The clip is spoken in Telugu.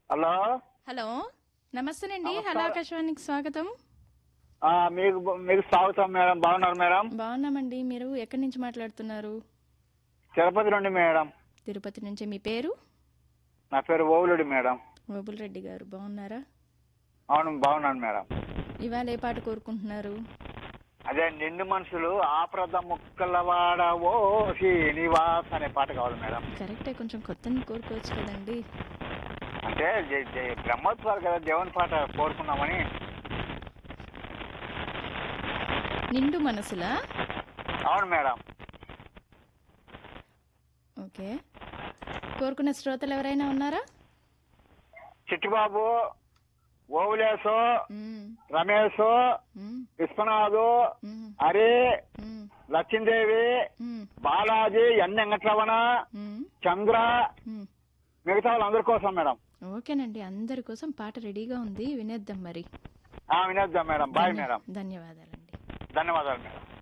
హలో హలో నమస్తేనండి నమస్కారం. హలో ఆకాశవాణికి స్వాగతం ఆ, మీకు మీకు స్వాగతం మేడం బాగున్నారు మేడం బాగున్నామండి మీరు ఎక్కడి నుంచి మాట్లాడుతున్నారు తిరుపతి నుండి మేడం తిరుపతి నుంచి మీ పేరు నా పేరు ఓవులుడి మేడం ఓబుల్ రెడ్డి గారు బాగున్నారా అవును బాగున్నాను మేడం ఇవాళ ఏ పాట కోరుకుంటున్నారు అదే నిండు మనుషులు ఆప్రద ముక్కలవాడ ఓ శ్రీనివాస్ అనే పాట కావాలి మేడం కరెక్టే కొంచెం కొత్తని కోరుకోవచ్చు కదండి అంటే జ- జ- బ్రహ్మోత్సవాలు కదా దేవుని పాట కోరుకున్నామని నిండు మనసులా అవును మేడం ఓకే కోరుకున్న శ్రోతలు ఎవరైనా ఉన్నారా చిట్టిబాబు ఓవులేసు మ్మ్, రమేష్ మ్మ్, విశ్వనాథు మ్మ్, హరి మ్మ్, లక్ష్మీదేవి మ్మ్, బాలాజీ ఎన్ వెంకటరమణ మ్మ్, చంద్ర మ్మ్. మిగతా వాళ్ళందరి కోసం మేడం ఓకేనండి అందరి కోసం పాట రెడీగా ఉంది వినేద్దాం మరి ఆ, వినేద్దాం మేడం బాయ్ మేడం ధన్యవాదాలండి ధన్యవాదాలు మేడం